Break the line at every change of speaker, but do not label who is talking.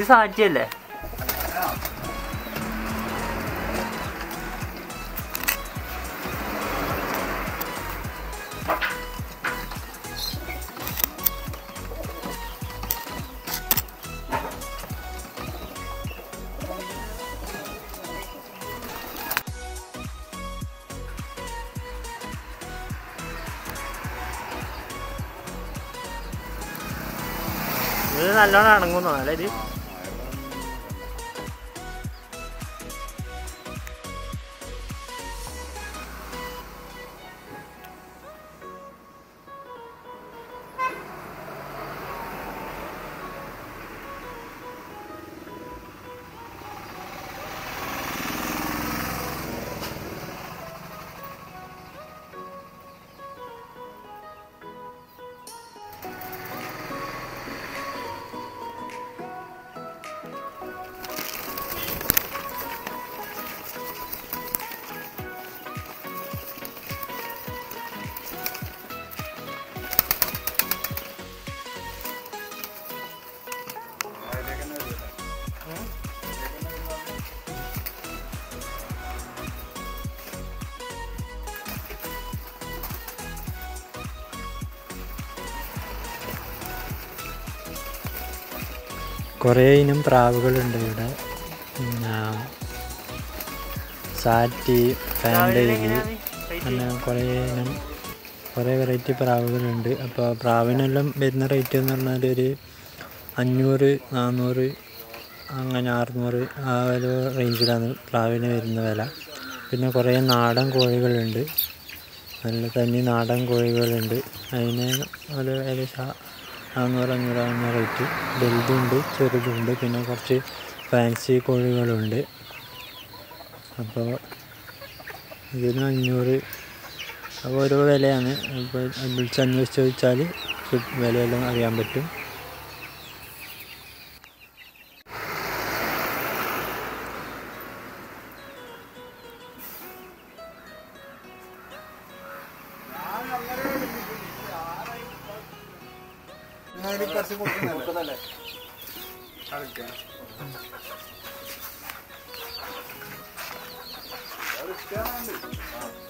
സാറ്റിയല്ലേ ഇത് നല്ലോണം ഇണങ്ങുന്നു അല്ലേ ഇത്
കുറേ ഇനം പ്രാവുകളുണ്ട് ഇവിടെ പിന്നെ സാറ്റി പാൻഡേലി അങ്ങനെ കുറേ ഇനം കുറേ വെറൈറ്റി പ്രാവുകളുണ്ട് അപ്പോൾ പ്രാവിനെല്ലാം വരുന്ന റേറ്റ് എന്ന് പറഞ്ഞാൽ ഒരു അഞ്ഞൂറ് നാന്നൂറ് അങ്ങനെ അറുന്നൂറ് ആ ഒരു റേഞ്ചിലാണ് പ്രാവിന് വരുന്ന വില പിന്നെ കുറേ നാടൻ കോഴികളുണ്ട് നല്ല തനി നാടൻ കോഴികളുണ്ട് അതിന് ഒരു ഏകദേശം നാന്നൂറ് അഞ്ഞൂറ് ആകുന്ന റേറ്റ് വലുതുണ്ട് ചെറുതുണ്ട് പിന്നെ കുറച്ച് ഫാൻസി കോഴികളുണ്ട് അപ്പോൾ ഇതിന് അഞ്ഞൂറ് അപ്പോൾ ഓരോ വിലയാണ് ഇപ്പോൾ വിളിച്ച് അന്വേഷിച്ച് ചോദിച്ചാൽ വിലയെല്ലാം അറിയാൻ പറ്റും
കൊടുക്കുന്നല്ലേ